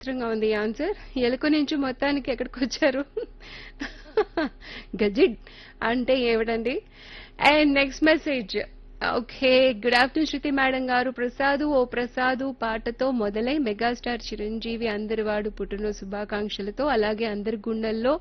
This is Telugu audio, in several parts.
విచిత్రంగా ఉంది ఈ ఆన్సర్ ఎలుక నుంచి మొత్తానికి ఎక్కడికి వచ్చారు గజిడ్ అంటే ఏమిటండి and next message okay good afternoon Shruti madam గారు ప్రసాదు ఓ ప్రసాదు పాటతో మొదలై మెగాస్టార్ చిరంజీవి అందరివాడు పుట్టిన శుభాకాంక్షలతో అలాగే అందరి గుండెల్లో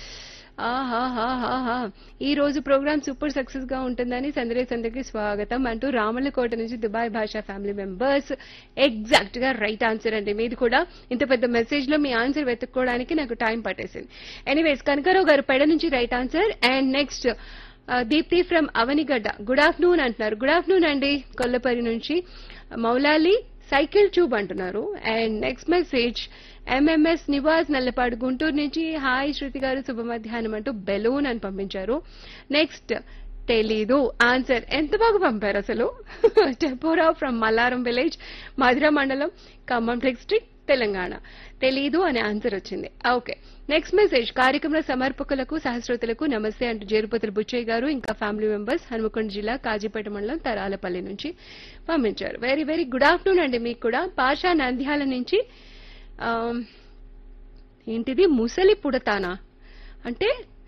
ఆహాహాహాహా. ఈ రోజు ప్రోగ్రామ్ సూపర్ సక్సెస్ గా ఉంటుందని సందరేస్ అందరికి స్వాగతం అంటూ రామలకోట నుంచి Dubai Basha family members exact గా రైట్ ఆన్సర్ అండి మీది కూడా ఇంత పెద్ద మెసేజ్ లో మీ ఆన్సర్ వెతుక్కోవడానికి నాకు టైం పట్టేసింది ఎనీవేస్ కనకారావు గారు పెడ నుంచి right answer and next Deepthi from Avanigadda good afternoon అంటున్నారు గుడ్ ఆఫ్టర్నూన్ అండి కొల్లపరి నుంచి మౌలాలి సైకిల్ ట్యూబ్ అంటున్నారు and next message MMS Nivas Nallapadu Guntur నుంచి హాయ్ శృతి గారు శుభ మధ్యాహ్నం అంటూ బెలూన్ అని పంపించారు నెక్స్ట్ తెలీదు ఆన్సర్ ఎంత బాగా పంపారు అసలు Deborah from Mallaram village Madhura మండలం ఖమ్మం డిస్ట్రిక్ట్ తెలంగాణ తెలీదు అనే ఆన్సర్ వచ్చింది ఓకే నెక్స్ట్ మెసేజ్ కార్యక్రమ సమర్పకులకు సహస్రోతులకు నమస్తే అంటూ జేరుపతుల బుచ్చయ్య గారు ఇంకా ఫ్యామిలీ మెంబర్స్ హనుమకొండ జిల్లా కాజీపేట మండలం తరాలపల్లి నుంచి పంపించారు వెరీ వెరీ గుడ్ ఆఫ్టర్నూన్ అండి మీకు కూడా పాషా నంద్యాల నుంచి ఆ, ఏంటిది ముసలి పుడతానా అంటే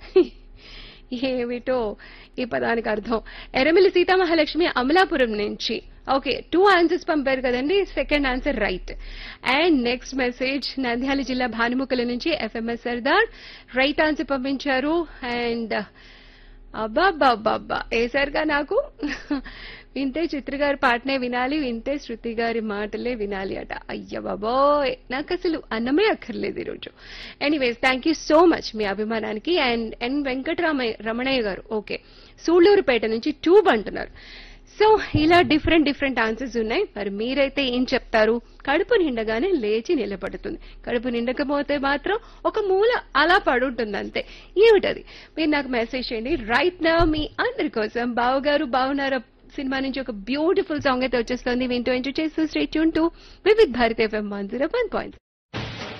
ఏమిటో ఈ పదానికి అర్థం ఎర్రమిల్లి సీతామహాలక్ష్మి అమలాపురం నుంచి ఓకే టూ ఆన్సర్స్ పంపారు కదండి second answer right and next message Nandyal జిల్లా భానుముఖల నుంచి ఎఫ్ఎంఎస్ సర్దార్ రైట్ ఆన్సర్ పంపించారు అండ్ అబ్బాబ్బాబ్బా వేసారుగా నాకు వింటే చిత్ర గారి పాటనే వినాలి వింటే శృతి గారి మాటలే వినాలి అట అయ్య బాబోయ్ నాకు అసలు అన్నమే అక్కర్లేదు ఈరోజు anyways thank you so much మీ అభిమానానికి అండ్ ఎన్ వెంకటరామయ్య రమణయ్య గారు ఓకే సూళ్లూరుపేట నుంచి ట్యూబ్ అంటున్నారు సో ఇలా డిఫరెంట్ డిఫరెంట్ ఆన్సర్స్ ఉన్నాయి మరి మీరైతే ఏం చెప్తారు కడుపు నిండగానే లేచి నిలబడుతుంది కడుపు నిండకపోతే మాత్రం ఒక మూల అలా పడుంటుంది అంతే ఏమిటది మీరు నాకు మెసేజ్ చేయండి రైట్ నా మీ అందరి కోసం బావగారు బావున్నారా సినిమా నుంచి ఒక బ్యూటిఫుల్ సాంగ్ అయితే వచ్చేస్తుంది వింటూ ఎంజాయ్ చేస్తూ straight tune to Vividh Bharat FM one zero one point